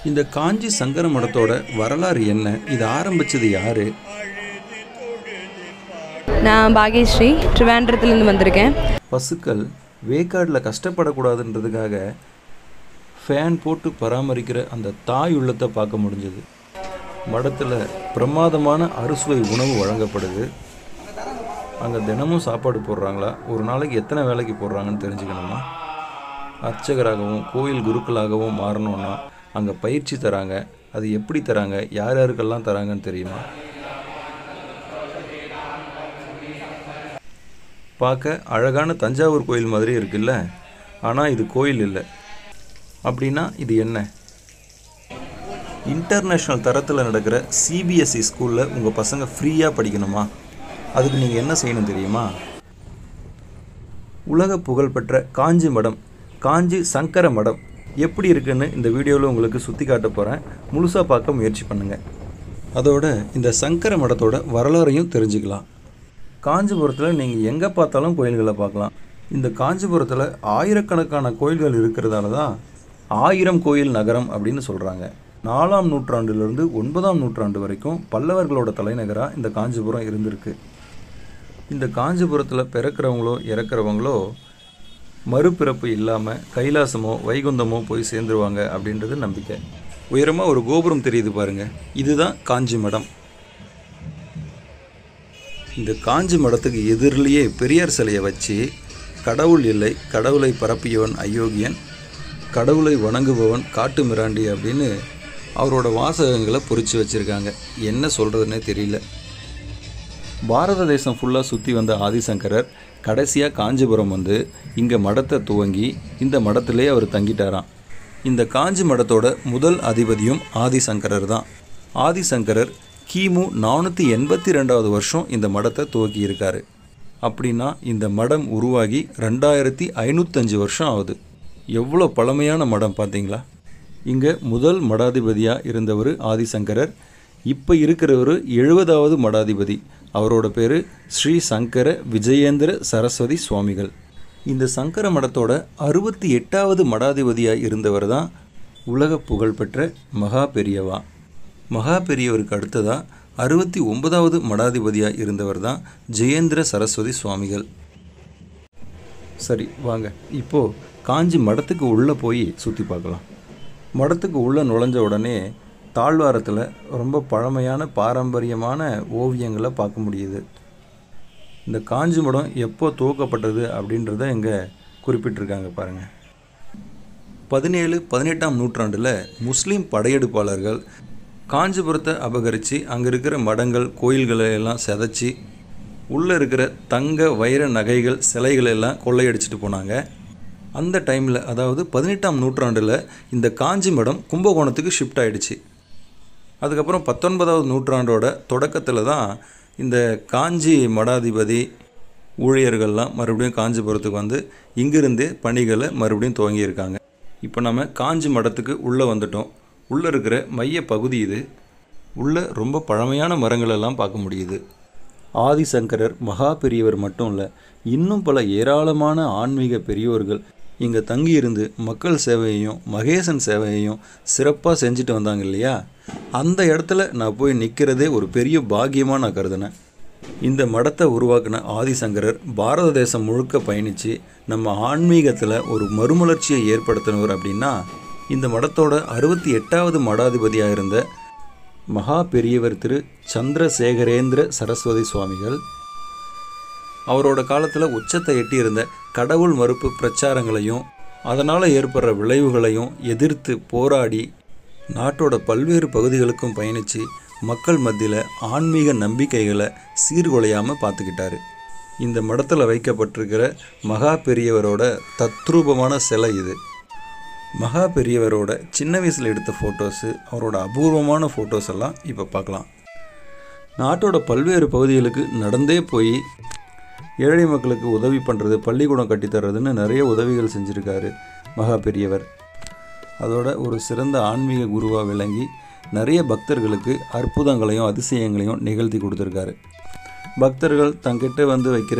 இந்த காஞ்சி சங்கர மடத்தோட வரலாறு என்ன இது ஆரம்பிச்சது யாரு நான் பாகியஸ்ரீ ட்ரிவாண்ட்ரத்துலேருந்து வந்திருக்கேன் பசுக்கள் வேக்காடில் கஷ்டப்படக்கூடாதுன்றதுக்காக ஃபேன் போட்டு பராமரிக்கிற அந்த தாய் உள்ளத்தை பார்க்க முடிஞ்சது மடத்தில் பிரமாதமான அறுசுவை உணவு வழங்கப்படுது அங்கே தினமும் சாப்பாடு போடுறாங்களா ஒரு நாளைக்கு எத்தனை வேலைக்கு போடுறாங்கன்னு தெரிஞ்சுக்கணுமா அர்ச்சகராகவும் கோயில் குருக்களாகவும் மாறணும்னா அங்கே பயிற்சி தராங்க அது எப்படி தராங்க யார் யாருக்கெல்லாம் தராங்கன்னு தெரியுமா பார்க்க அழகான தஞ்சாவூர் கோயில் மாதிரி இருக்குல்ல ஆனால் இது கோயில் இல்லை அப்படின்னா இது என்ன இன்டர்நேஷ்னல் தரத்தில் நடக்கிற சிபிஎஸ்சி ஸ்கூலில் உங்கள் பசங்க ஃப்ரீயாக படிக்கணுமா அதுக்கு நீங்கள் என்ன செய்யணும் தெரியுமா உலக புகழ்பெற்ற காஞ்சி மடம் காஞ்சி சங்கர மடம் எப்படி இருக்குன்னு இந்த வீடியோவில் உங்களுக்கு சுற்றி காட்ட போகிறேன் முழுசாக பார்க்க முயற்சி பண்ணுங்கள் அதோட இந்த சங்கர மடத்தோட வரலாறையும் தெரிஞ்சுக்கலாம் காஞ்சிபுரத்தில் நீங்கள் எங்கே பார்த்தாலும் கோயில்களை பார்க்கலாம் இந்த காஞ்சிபுரத்தில் ஆயிரக்கணக்கான கோயில்கள் இருக்கிறதால தான் ஆயிரம் கோயில் நகரம் அப்படின்னு சொல்கிறாங்க நாலாம் நூற்றாண்டிலிருந்து ஒன்பதாம் நூற்றாண்டு வரைக்கும் பல்லவர்களோட தலைநகராக இந்த காஞ்சிபுரம் இருந்திருக்கு இந்த காஞ்சிபுரத்தில் பிறக்கிறவங்களோ இறக்குறவங்களோ மறுபிறப்பு இல்லாமல் கைலாசமோ வைகுந்தமோ போய் சேர்ந்துருவாங்க அப்படின்றது நம்பிக்கை உயரமாக ஒரு கோபுரம் தெரியுது பாருங்க இதுதான் காஞ்சி மடம் இந்த காஞ்சி மடத்துக்கு எதிரிலேயே பெரியார் சிலையை வச்சு கடவுள் இல்லை கடவுளை பரப்பியவன் அயோக்கியன் கடவுளை வணங்குபவன் காட்டு மிராண்டி அப்படின்னு அவரோட வாசகங்களை பொறிச்சு வச்சுருக்காங்க என்ன சொல்கிறதுனே தெரியல பாரத தேசம் ஃபுல்லாக சுற்றி வந்த ஆதிசங்கரர் கடைசியாக காஞ்சிபுரம் வந்து இங்கே மடத்தை துவங்கி இந்த மடத்திலே அவர் தங்கிட்டாராம் இந்த காஞ்சி மடத்தோட முதல் அதிபதியும் ஆதிசங்கரர் தான் ஆதிசங்கரர் கிமு நானூற்றி எண்பத்தி ரெண்டாவது வருஷம் இந்த மடத்தை துவக்கியிருக்காரு அப்படின்னா இந்த மடம் உருவாகி ரெண்டாயிரத்தி ஐநூற்றஞ்சு வருஷம் ஆகுது எவ்வளோ பழமையான மடம் பார்த்தீங்களா இங்கே முதல் மடாதிபதியாக இருந்தவர் ஆதிசங்கரர் இப்போ இருக்கிறவர் எழுபதாவது மடாதிபதி அவரோட பேர் ஸ்ரீ சங்கர விஜயேந்திர சரஸ்வதி சுவாமிகள் இந்த சங்கர மடத்தோட அறுபத்தி எட்டாவது மடாதிபதியாக இருந்தவர் தான் உலக புகழ்பெற்ற மகா பெரியவா மகா பெரியவருக்கு அடுத்ததாக அறுபத்தி ஒன்பதாவது மடாதிபதியாக இருந்தவர் தான் ஜெயேந்திர சரஸ்வதி சுவாமிகள் சரி வாங்க இப்போது காஞ்சி மடத்துக்கு உள்ளே போய் சுற்றி பார்க்கலாம் மடத்துக்கு உள்ளே நுழைஞ்ச உடனே தாழ்வாரத்தில் ரொம்ப பழமையான பாரம்பரியமான ஓவியங்களை பார்க்க முடியுது இந்த காஞ்சி மடம் எப்போ துவக்கப்பட்டது அப்படின்றத இங்கே குறிப்பிட்டிருக்காங்க பாருங்கள் பதினேழு பதினெட்டாம் நூற்றாண்டில் முஸ்லீம் படையெடுப்பாளர்கள் காஞ்சிபுரத்தை அபகரித்து அங்கே இருக்கிற மடங்கள் கோயில்களை எல்லாம் செதைச்சி உள்ளே இருக்கிற தங்க வைர நகைகள் சிலைகளை எல்லாம் கொள்ளையடிச்சிட்டு போனாங்க அந்த டைமில் அதாவது பதினெட்டாம் நூற்றாண்டில் இந்த காஞ்சி மடம் கும்பகோணத்துக்கு ஷிஃப்ட் ஆயிடுச்சு அதுக்கப்புறம் பத்தொன்பதாவது நூற்றாண்டோட தொடக்கத்தில் தான் இந்த காஞ்சி மடாதிபதி ஊழியர்கள்லாம் மறுபடியும் காஞ்சிபுரத்துக்கு வந்து இங்கிருந்தே பணிகளை மறுபடியும் துவங்கியிருக்காங்க இப்போ நம்ம காஞ்சி மடத்துக்கு உள்ளே வந்துட்டோம் உள்ளே இருக்கிற மைய பகுதி இது உள்ளே ரொம்ப பழமையான மரங்கள் எல்லாம் பார்க்க முடியுது ஆதிசங்கரர் மகா பெரியவர் மட்டும் இல்லை இன்னும் பல ஏராளமான ஆன்மீக பெரியோர்கள் இங்கே தங்கியிருந்து மக்கள் சேவையையும் மகேசன் சேவையையும் சிறப்பாக செஞ்சுட்டு வந்தாங்க இல்லையா அந்த இடத்துல நான் போய் நிற்கிறதே ஒரு பெரிய பாக்கியமாக நான் கருதினேன் இந்த மடத்தை உருவாக்கின ஆதிசங்கரர் பாரத தேசம் முழுக்க பயணித்து நம்ம ஆன்மீகத்தில் ஒரு மறுமலர்ச்சியை ஏற்படுத்தினவர் அப்படின்னா இந்த மடத்தோட அறுபத்தி எட்டாவது மடாதிபதியாக இருந்த மகா பெரியவர் திரு சந்திரசேகரேந்திர சரஸ்வதி சுவாமிகள் அவரோட காலத்தில் உச்சத்தை எட்டியிருந்த கடவுள் மறுப்பு பிரச்சாரங்களையும் அதனால் ஏற்படுற விளைவுகளையும் எதிர்த்து போராடி நாட்டோட பல்வேறு பகுதிகளுக்கும் பயணித்து மக்கள் மத்தியில் ஆன்மீக நம்பிக்கைகளை சீர்குலையாமல் பார்த்துக்கிட்டாரு இந்த மடத்தில் வைக்கப்பட்டிருக்கிற மகா பெரியவரோட தத்ரூபமான சிலை இது மகா பெரியவரோட சின்ன வயசில் எடுத்த ஃபோட்டோஸு அவரோட அபூர்வமான ஃபோட்டோஸ் எல்லாம் இப்போ பார்க்கலாம் நாட்டோட பல்வேறு பகுதிகளுக்கு நடந்தே போய் ஏழை மக்களுக்கு உதவி பண்ணுறது பள்ளிக்கூடம் கட்டித்தர்றதுன்னு நிறைய உதவிகள் செஞ்சுருக்காரு மகா பெரியவர் அதோட ஒரு சிறந்த ஆன்மீக குருவாக விளங்கி நிறைய பக்தர்களுக்கு அற்புதங்களையும் அதிசயங்களையும் நிகழ்த்தி கொடுத்துருக்காரு பக்தர்கள் தங்கிட்ட வந்து வைக்கிற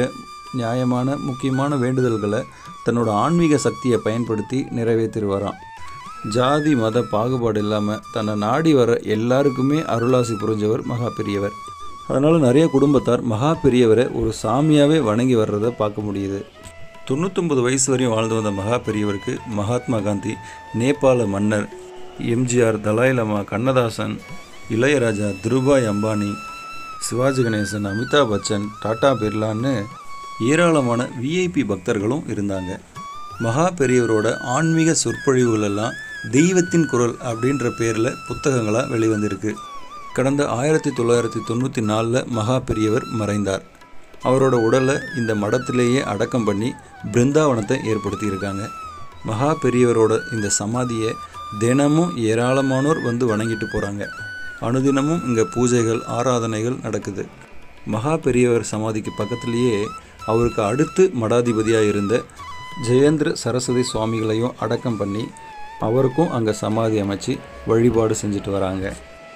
நியாயமான முக்கியமான வேண்டுதல்களை தன்னோட ஆன்மீக சக்தியை பயன்படுத்தி நிறைவேற்றிடுவாராம் ஜாதி மத பாகுபாடு இல்லாமல் தன்னை நாடி வர எல்லாருக்குமே அருளாசி புரிஞ்சவர் மகா பெரியவர் அதனால் நிறைய குடும்பத்தார் மகா பெரியவரை ஒரு சாமியாகவே வணங்கி வர்றதை பார்க்க முடியுது தொண்ணூத்தொம்பது வயசு வரையும் வாழ்ந்து வந்த மகா பெரியவருக்கு மகாத்மா காந்தி நேபாள மன்னர் எம்ஜிஆர் தலாய் லாமா கண்ணதாசன் இளையராஜா திருபாய் அம்பானி சிவாஜி கணேசன் அமிதாப் பச்சன் டாடா பிர்லான்னு ஏராளமான விஐபி பக்தர்களும் இருந்தாங்க மகா பெரியவரோட ஆன்மீக சொற்பொழிவுகள் எல்லாம் தெய்வத்தின் குரல் அப்படின்ற பேரில் புத்தகங்களாக வெளிவந்திருக்கு கடந்த ஆயிரத்தி தொள்ளாயிரத்தி தொண்ணூற்றி நாலில் மகா பெரியவர் மறைந்தார் அவரோட உடலை இந்த மடத்திலேயே அடக்கம் பண்ணி பிருந்தாவனத்தை ஏற்படுத்தியிருக்காங்க மகா பெரியவரோட இந்த சமாதியை தினமும் ஏராளமானோர் வந்து வணங்கிட்டு போகிறாங்க அனுதினமும் இங்கே பூஜைகள் ஆராதனைகள் நடக்குது மகா பெரியவர் சமாதிக்கு பக்கத்திலேயே அவருக்கு அடுத்து மடாதிபதியாக இருந்த ஜெயேந்திர சரஸ்வதி சுவாமிகளையும் அடக்கம் பண்ணி அவருக்கும் அங்கே சமாதி அமைச்சு வழிபாடு செஞ்சுட்டு வராங்க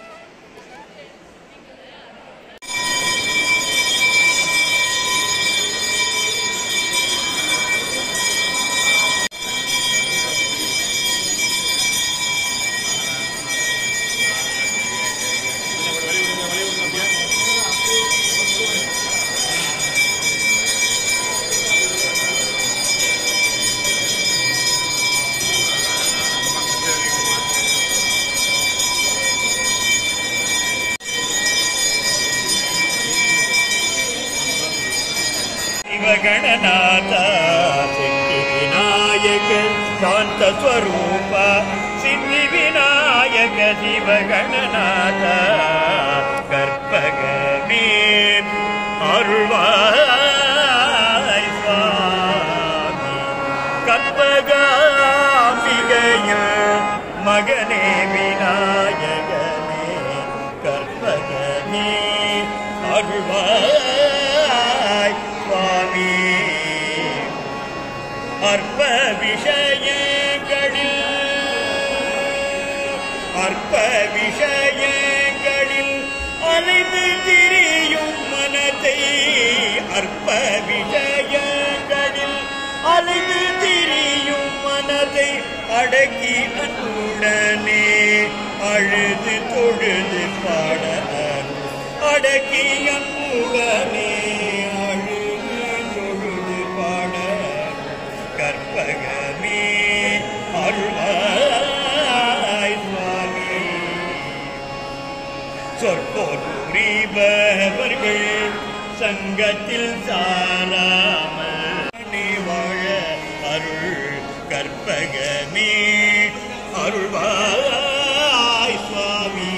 ಶಿವಗಣನಾಥ ಸಿದ್ಧಿ ವಿನಾಯಕ ಶಾಂತ ಸ್ವರೂಪ ಸಿದ್ಧಿ ವಿನಾಯಕ ಶಿವಗಣನಾಥ கற்பகமே அருள்வாய் சுவாமி கற்பகாம்பிகைய மகனே விநாயகனே கற்பகமே அருள்வாய் சுவாமி அற்ப விஷயங்களில் அற்ப விஷயங்களில் அலைந்து திரியும் மனதை அற்ப விஷயங்களில் அலைந்து திரியும் மனதை அடக்கி அன்புடனே அழுது தொழுது பாட அடக்கி அன்புடனே அழுது தொழுது பாட கற்பகமே அருளாய் சுவாமி சொற்போர் புரிபவர்கள் சங்கத்தில் சாராமல் நீ வாழ அருள் கற்பகமே அருள்வாய் சுவாமி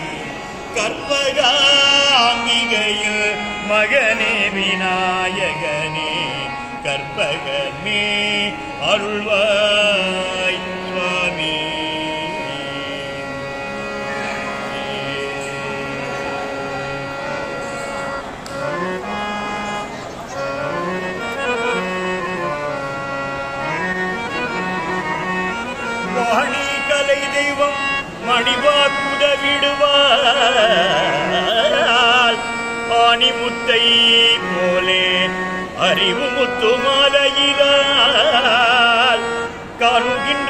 கற்பகாம்பிகையில் மகனே விநாயகனே கற்பகமே அருள்வாய் சுவாமி வாணி கலை தெய்வம் மணிவாக்குதவிடுவார் ஆணிமுத்தை போலே அறிவு முத்து மாலையிலால் காணுகின்ற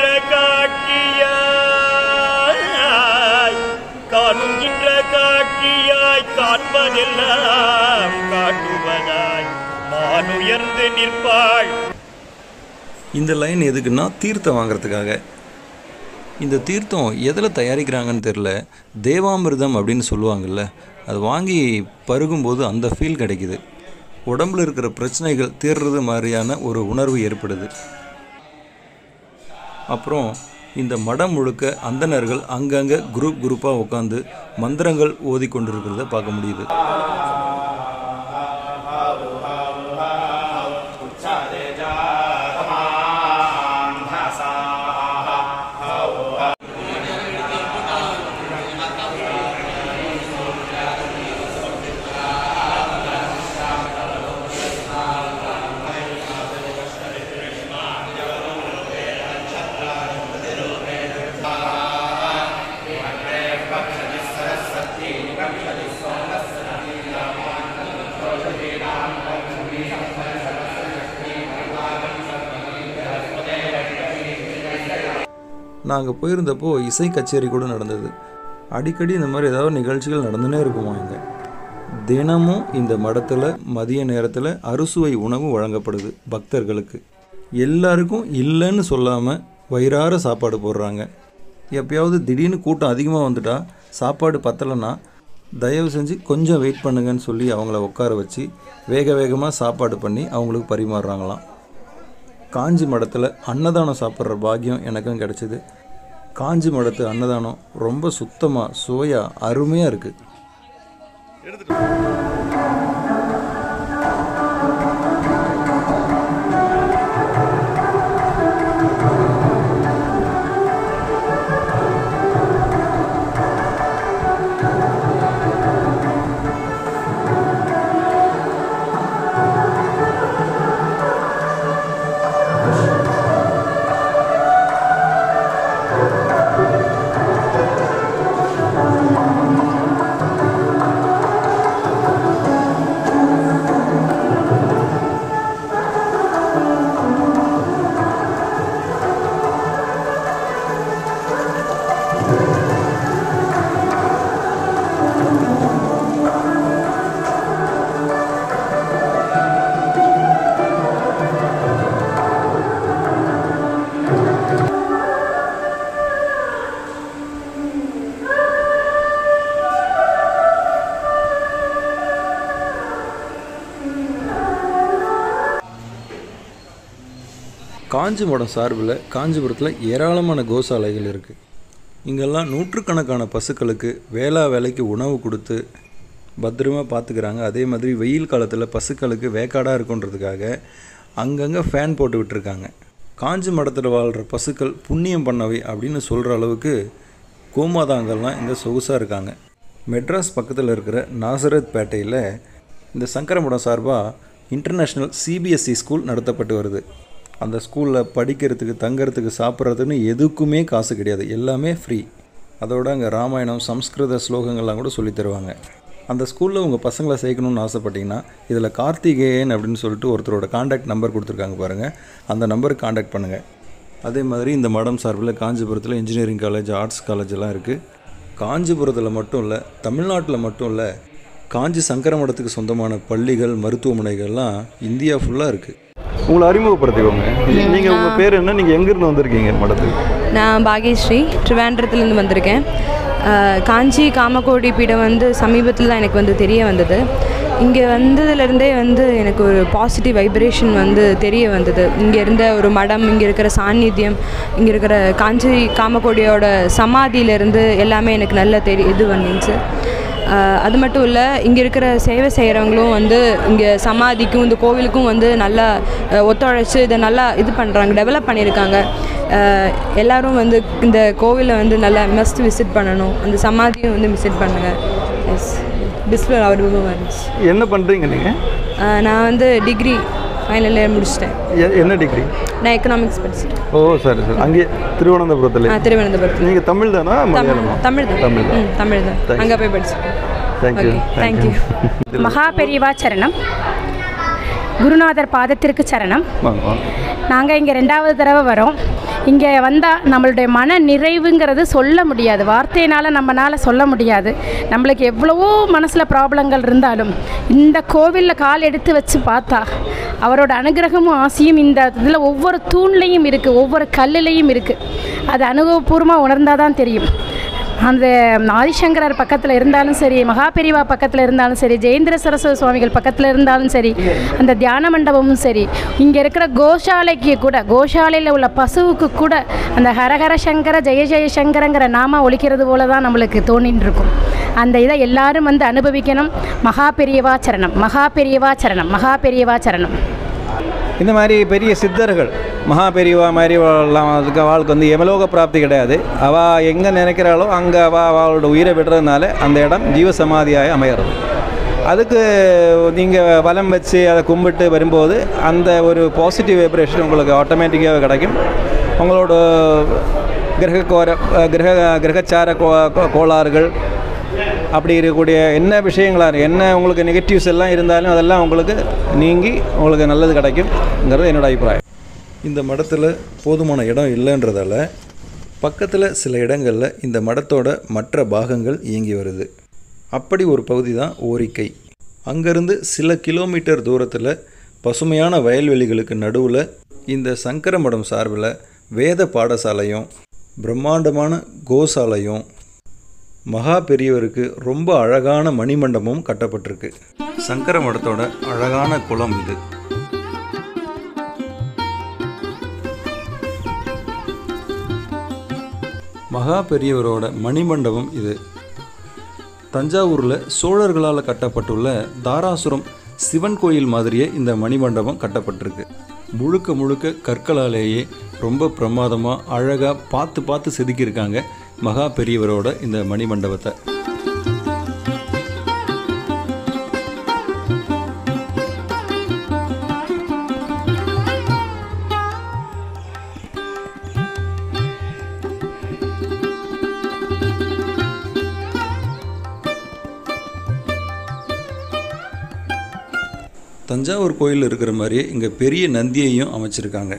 காட்சியாய் காணுகின்ற காட்சியாய் காண்பதெல்லாம் காட்டுவதாய் மானுயர்ந்து நிற்பாள் இந்த லைன் எதுக்குன்னா தீர்த்தம் வாங்குறதுக்காக இந்த தீர்த்தம் எதில் தயாரிக்கிறாங்கன்னு தெரில தேவாமிர்தம் அப்படின்னு சொல்லுவாங்கல்ல அது வாங்கி பருகும்போது அந்த ஃபீல் கிடைக்குது உடம்புல இருக்கிற பிரச்சனைகள் தீர்றது மாதிரியான ஒரு உணர்வு ஏற்படுது அப்புறம் இந்த மடம் முழுக்க அந்தணர்கள் அங்கங்கே குரூப் குரூப்பாக உட்காந்து மந்திரங்கள் ஓதி கொண்டிருக்கிறத பார்க்க முடியுது நாங்கள் போயிருந்தப்போ இசை கச்சேரி கூட நடந்தது அடிக்கடி இந்த மாதிரி ஏதாவது நிகழ்ச்சிகள் நடந்துனே இருக்குமா இங்கே தினமும் இந்த மடத்தில் மதிய நேரத்தில் அறுசுவை உணவு வழங்கப்படுது பக்தர்களுக்கு எல்லாருக்கும் இல்லைன்னு சொல்லாமல் வயிறார சாப்பாடு போடுறாங்க எப்பயாவது திடீர்னு கூட்டம் அதிகமாக வந்துட்டா சாப்பாடு பத்தலைன்னா தயவு செஞ்சு கொஞ்சம் வெயிட் பண்ணுங்கன்னு சொல்லி அவங்கள உட்கார வச்சு வேக வேகமாக சாப்பாடு பண்ணி அவங்களுக்கு பரிமாறுறாங்களாம் காஞ்சி மடத்தில் அன்னதானம் சாப்பிட்ற பாக்கியம் எனக்கும் கிடச்சிது காஞ்சி மடத்து அன்னதானம் ரொம்ப சுத்தமாக சுவையாக அருமையாக இருக்குது காஞ்சி மடம் சார்பில் காஞ்சிபுரத்தில் ஏராளமான கோசாலைகள் இருக்குது இங்கெல்லாம் நூற்றுக்கணக்கான பசுக்களுக்கு வேளா வேலைக்கு உணவு கொடுத்து பத்திரமா பார்த்துக்கிறாங்க அதே மாதிரி வெயில் காலத்தில் பசுக்களுக்கு வேக்காடாக இருக்குன்றதுக்காக அங்கங்கே ஃபேன் போட்டு விட்டுருக்காங்க காஞ்சி மடத்தில் வாழ்கிற பசுக்கள் புண்ணியம் பண்ணவை அப்படின்னு சொல்கிற அளவுக்கு கோமாதாங்கள்லாம் இங்கே சொகுசாக இருக்காங்க மெட்ராஸ் பக்கத்தில் இருக்கிற நாசரத் பேட்டையில் இந்த சங்கரமடம் சார்பாக இன்டர்நேஷ்னல் சிபிஎஸ்சி ஸ்கூல் நடத்தப்பட்டு வருது அந்த ஸ்கூலில் படிக்கிறதுக்கு தங்கறதுக்கு சாப்பிட்றதுன்னு எதுக்குமே காசு கிடையாது எல்லாமே ஃப்ரீ அதோட அங்கே ராமாயணம் சம்ஸ்கிருத ஸ்லோகங்கள்லாம் கூட சொல்லித் தருவாங்க அந்த ஸ்கூலில் உங்கள் பசங்களை சேர்க்கணும்னு ஆசைப்பட்டீங்கன்னா இதில் கார்த்திகேயன் அப்படின்னு சொல்லிட்டு ஒருத்தரோட காண்டாக்ட் நம்பர் கொடுத்துருக்காங்க பாருங்கள் அந்த நம்பருக்கு காண்டாக்ட் பண்ணுங்கள் அதே மாதிரி இந்த மடம் சார்பில் காஞ்சிபுரத்தில் இன்ஜினியரிங் காலேஜ் ஆர்ட்ஸ் காலேஜ் எல்லாம் இருக்குது காஞ்சிபுரத்தில் மட்டும் இல்லை தமிழ்நாட்டில் மட்டும் இல்லை காஞ்சி சங்கர மடத்துக்கு சொந்தமான பள்ளிகள் மருத்துவமனைகள்லாம் இந்தியா ஃபுல்லாக இருக்குது உங்களை அறிமுகப்படுத்திக்கோங்க நீங்கள் உங்கள் பேர் என்ன நீங்கள் எங்கேருந்து வந்திருக்கீங்க மடத்துக்கு நான் பாகியஸ்ரீ ட்ரிவாண்ட்ரத்துலேருந்து வந்திருக்கேன் அஹ், காஞ்சி காமகோடி பீடம் வந்து சமீபத்தில் தான் எனக்கு வந்து தெரிய வந்தது இங்கே வந்ததுலேருந்தே வந்து எனக்கு ஒரு பாசிட்டிவ் வைப்ரேஷன் வந்து தெரிய வந்தது இங்கே இருந்த ஒரு மடம் இங்கே இருக்கிற சாநித்தியம் இங்கே இருக்கிற காஞ்சி காமகோடியோட சமாதியிலேருந்து எல்லாமே எனக்கு நல்ல தெரி இது வந்துச்சு ஆஹ் அது மட்டும் இல்லை இங்கே இருக்கிற சேவை செய்கிறவங்களும் வந்து இங்கே சமாதிக்கும் இந்த கோவிலுக்கும் வந்து நல்லா அஹ், ஒத்துழைச்சு இதை நல்லா இது பண்ணுறாங்க டெவலப் பண்ணியிருக்காங்க ஆஹ் எல்லாரும் வந்து இந்த கோவிலை வந்து நல்லா மஸ்ட் விசிட் பண்ணணும் அந்த சமாதியும் வந்து விசிட் பண்ணுங்கள் எஸ் டிஸ்பிளே அவர் இருந்துச்சு என்ன பண்ணுறீங்க நீங்கள் ஆஹ் நான் வந்து டிகிரி ஃபைனல் இயர் முடிச்சிட்டேன் என்ன டிகிரி நான் எக்கனாமிக்ஸ் படிச்சிட்டேன் ஓ சரி சரி அங்கே திருவனந்தபுரத்தில் ஆ திருவனந்தபுரத்தில் நீங்கள் தமிழ் தானா தமிழ் மலையாளமா தமிழ் தான் தமிழ் தான் ம் தமிழ் தான் Thanks. அங்கே போய் படிச்சிருக்கேன் தேங்க்யூ ஓகே தேங்க்யூ மகா பெரியவா சரணம் குருநாதர் பாதத்திற்கு சரணம் வாங்க வாங்க நாங்கள் இங்கே ரெண்டாவது தடவை வரோம் இங்கே வந்தால் நம்மளுடைய மன நிறைவுங்கிறது சொல்ல முடியாது வார்த்தையினால் நம்மளால் சொல்ல முடியாது நம்மளுக்கு எவ்வளவோ மனசில் ப்ராப்ளங்கள் இருந்தாலும் இந்த கோவிலில் கால் எடுத்து வச்சு பார்த்தா அவரோட அனுகிரகமும் ஆசையும் இந்த இதில் ஒவ்வொரு தூண்லேயும் இருக்குது ஒவ்வொரு கல்லுலேயும் இருக்குது அது அனுபவபூர்வமாக உணர்ந்தால் தான் தெரியும் அந்த ஆதிசங்கரர் பக்கத்தில் இருந்தாலும் சரி மகாபெரிவா பக்கத்தில் இருந்தாலும் சரி ஜெயேந்திர சரஸ்வதி சுவாமிகள் பக்கத்தில் இருந்தாலும் சரி அந்த தியான மண்டபமும் சரி இங்கே இருக்கிற கோஷாலைக்கு கூட கோஷாலையில் உள்ள பசுவுக்கு கூட அந்த ஹரஹர சங்கர ஜெய ஜெய சங்கரங்கிற நாம ஒழிக்கிறது போல தான் நம்மளுக்கு தோணின்னு இருக்கும் அந்த இதை எல்லாரும் வந்து அனுபவிக்கணும் மகா பெரியவா சரணம் மகா பெரியவா சரணம் மகா பெரியவா சரணம் இந்த மாதிரி பெரிய சித்தர்கள் மகா பெரியவா மாதிரி எல்லாம் அதுக்கு அவளுக்கு வந்து எமலோக பிராப்தி கிடையாது அவள் எங்கே நினைக்கிறாளோ அங்கே அவள் அவளோட உயிரை விடுறதுனால அந்த இடம் ஜீவசமாதியாக அமையிறது அதுக்கு நீங்கள் வலம் வச்சு அதை கும்பிட்டு வரும்போது அந்த ஒரு பாசிட்டிவ் வைப்ரேஷன் உங்களுக்கு ஆட்டோமேட்டிக்காக கிடைக்கும் உங்களோட கிரக கோர கிரக கிரகச்சார கோ கோ- கோளாறுகள் அப்படி இருக்கக்கூடிய என்ன விஷயங்களாக இருக்கு என்ன உங்களுக்கு நெகட்டிவ்ஸ் எல்லாம் இருந்தாலும் அதெல்லாம் உங்களுக்கு நீங்கி உங்களுக்கு நல்லது கிடைக்கும்ங்கிறது என்னோட அபிப்பிராயம் இந்த மடத்தில் போதுமான இடம் இல்லைன்றதால பக்கத்தில் சில இடங்களில் இந்த மடத்தோட மற்ற பாகங்கள் இயங்கி வருது அப்படி ஒரு பகுதி தான் ஓரிக்கை அங்கேருந்து சில கிலோமீட்டர் தூரத்தில் பசுமையான வயல்வெளிகளுக்கு நடுவில் இந்த சங்கர மடம் சார்பில் வேத பாடசாலையும் பிரம்மாண்டமான கோசாலையும் மகா பெரியவருக்கு ரொம்ப அழகான மணிமண்டபமும் கட்டப்பட்டிருக்கு சங்கர மடத்தோட அழகான குளம் இது மகா பெரியவரோட மணிமண்டபம் இது தஞ்சாவூரில் சோழர்களால் கட்டப்பட்டுள்ள தாராசுரம் சிவன் கோயில் மாதிரியே இந்த மணிமண்டபம் கட்டப்பட்டிருக்கு முழுக்க முழுக்க கற்களாலேயே ரொம்ப பிரமாதமாக அழகாக பார்த்து பார்த்து செதுக்கியிருக்காங்க மகா பெரியவரோட இந்த மணிமண்டபத்தை தஞ்சாவூர் கோயில் இருக்கிற மாதிரியே இங்கே பெரிய நந்தியையும் அமைச்சிருக்காங்க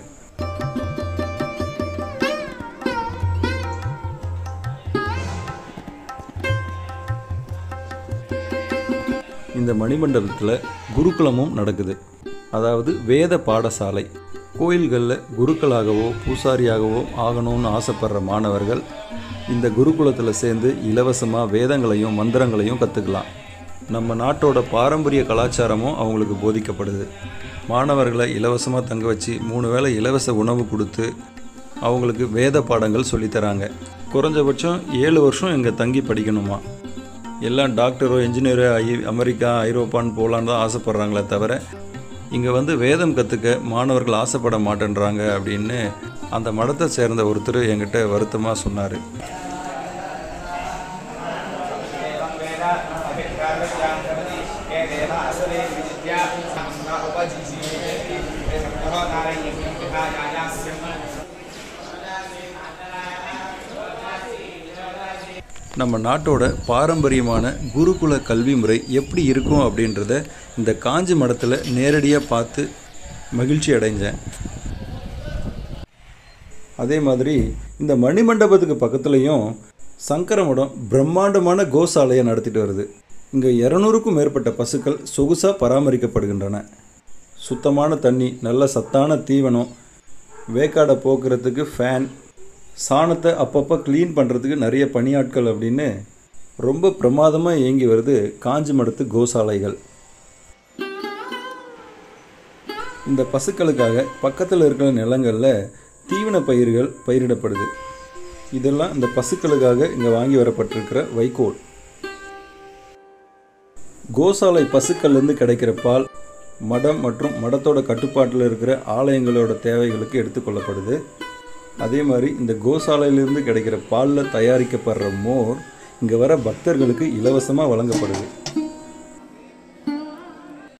இந்த மணிமண்டபத்தில் குருகுலமும் நடக்குது அதாவது வேத பாடசாலை கோயில்களில் குருக்களாகவோ பூசாரியாகவோ ஆகணும்னு ஆசைப்படுற மாணவர்கள் இந்த குருகுலத்தில் சேர்ந்து இலவசமாக வேதங்களையும் மந்திரங்களையும் கற்றுக்கலாம் நம்ம நாட்டோட பாரம்பரிய கலாச்சாரமும் அவங்களுக்கு போதிக்கப்படுது மாணவர்களை இலவசமாக தங்க வச்சு மூணு வேளை இலவச உணவு கொடுத்து அவங்களுக்கு வேத பாடங்கள் சொல்லித்தராங்க குறைஞ்சபட்சம் ஏழு வருஷம் இங்கே தங்கி படிக்கணுமா எல்லாம் டாக்டரோ இன்ஜினியரோ ஐ அமெரிக்கா ஐரோப்பான்னு போகலான்னு தான் ஆசைப்பட்றாங்களே தவிர இங்கே வந்து வேதம் கற்றுக்க மாணவர்கள் ஆசைப்பட மாட்டேன்றாங்க அப்படின்னு அந்த மடத்தை சேர்ந்த ஒருத்தர் என்கிட்ட வருத்தமாக சொன்னார் நம்ம நாட்டோட பாரம்பரியமான குருகுல கல்வி முறை எப்படி இருக்கும் அப்படின்றத இந்த காஞ்சி மடத்தில் நேரடியாக பார்த்து மகிழ்ச்சி அடைஞ்சேன் அதே மாதிரி இந்த மணிமண்டபத்துக்கு பக்கத்துலேயும் சங்கர மடம் பிரம்மாண்டமான கோசாலையை நடத்திட்டு வருது இங்கே இரநூறுக்கும் மேற்பட்ட பசுக்கள் சொகுசாக பராமரிக்கப்படுகின்றன சுத்தமான தண்ணி நல்ல சத்தான தீவனம் வேக்காடை போக்குறதுக்கு ஃபேன் சாணத்தை அப்பப்போ க்ளீன் பண்ணுறதுக்கு நிறைய பணியாட்கள் அப்படின்னு ரொம்ப பிரமாதமாக இயங்கி வருது காஞ்சி மடத்து கோசாலைகள் இந்த பசுக்களுக்காக பக்கத்தில் இருக்கிற நிலங்களில் தீவன பயிர்கள் பயிரிடப்படுது இதெல்லாம் இந்த பசுக்களுக்காக இங்கே வாங்கி வரப்பட்டிருக்கிற வைக்கோல் கோசாலை பசுக்கள்லேருந்து கிடைக்கிற பால் மடம் மற்றும் மடத்தோட கட்டுப்பாட்டில் இருக்கிற ஆலயங்களோட தேவைகளுக்கு எடுத்துக்கொள்ளப்படுது அதே மாதிரி இந்த கோசாலையிலிருந்து கிடைக்கிற பாலில் தயாரிக்கப்படுற மோர் இங்கே வர பக்தர்களுக்கு இலவசமாக வழங்கப்படுது